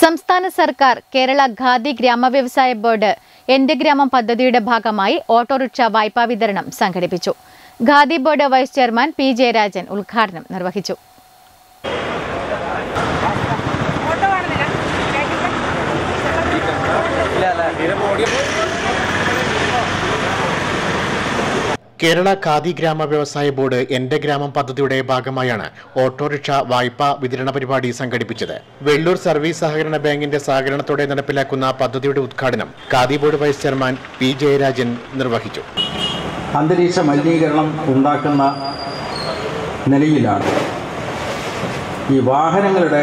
സംസ്ഥാന സർക്കാർ കേരള ഖാദി ഗ്രാമവ്യവസായ ബോർഡ് എന്റെ ഗ്രാമം പദ്ധതിയുടെ ഭാഗമായി ഓട്ടോറിക്ഷ വായ്പാ വിതരണം സംഘടിപ്പിച്ചു Khadi board vice chairman P Jayarajan ഉദ്ഘാടനം നിർവഹിച്ചു കേരള ഖാദി ഗ്രാമ വ്യവസായ ബോർഡ് എന്റെ ഗ്രാമം പദ്ധതിയുടെ ഭാഗമായാണ് ഓട്ടോറിക്ഷ വായ്പാ വിതരണ പരിപാടി സംഘടിപ്പിച്ചത് വെള്ളൂർ സർവീസ് സഹകരണ ബാങ്കിന്റെ സഹകരണത്തോടെ നടപ്പിലാക്കുന്ന പദ്ധതിയുടെ ഉദ്ഘാടനം Khadi board vice chairman P Jayarajan നിർവഹിച്ചു അന്തരീക്ഷ മലിനീകരണം ഉണ്ടാക്കുന്ന നിലയിലാണ് ഈ വാഹനങ്ങളുടെ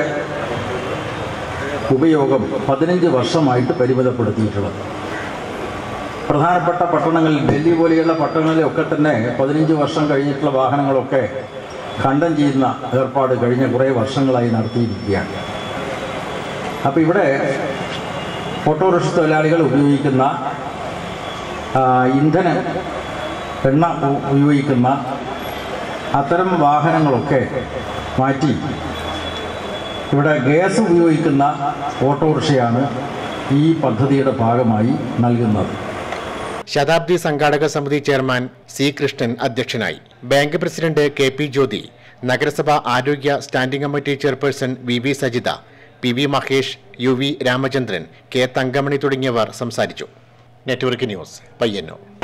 ഉപയോഗം പതിനഞ്ച് വർഷമായിട്ട് പരിമിതപ്പെടുത്തിയിട്ടുള്ളത് പ്രധാനപ്പെട്ട പട്ടണങ്ങളിൽ ഡൽഹി പോലെയുള്ള പട്ടണങ്ങളിലൊക്കെ തന്നെ പതിനഞ്ച് വർഷം കഴിഞ്ഞിട്ടുള്ള വാഹനങ്ങളൊക്കെ ഖണ്ഡം ചെയ്യുന്ന ഏർപ്പാട് കഴിഞ്ഞ കുറേ വർഷങ്ങളായി നടത്തിയിരിക്കുകയാണ് അപ്പോൾ ഇവിടെ ഓട്ടോറിക്ഷ തൊഴിലാളികൾ ഉപയോഗിക്കുന്ന ആ, ഇന്ധനം എണ്ണ ഉ- ഉപയോഗിക്കുന്ന അത്തരം വാഹനങ്ങളൊക്കെ മാറ്റി ഇവിടെ ഗ്യാസ് ഉപയോഗിക്കുന്ന ഓട്ടോറിക്ഷയാണ് ഈ പദ്ധതിയുടെ ഭാഗമായി നൽകുന്നത് ശതാബ്ദി സംഘാടക സമിതി ചെയർമാൻ സി കൃഷ്ണൻ അധ്യക്ഷനായി bank president K P Jyothi നഗരസഭ ആരോഗ്യ standing committee chairperson V V Sajitha P V Mahesh U V Ramachandran K Thankamani തുടങ്ങിയവർ സംസാരിച്ചു നെറ്റ്വർക്ക് ന്യൂസ് പയ്യന്നൂർ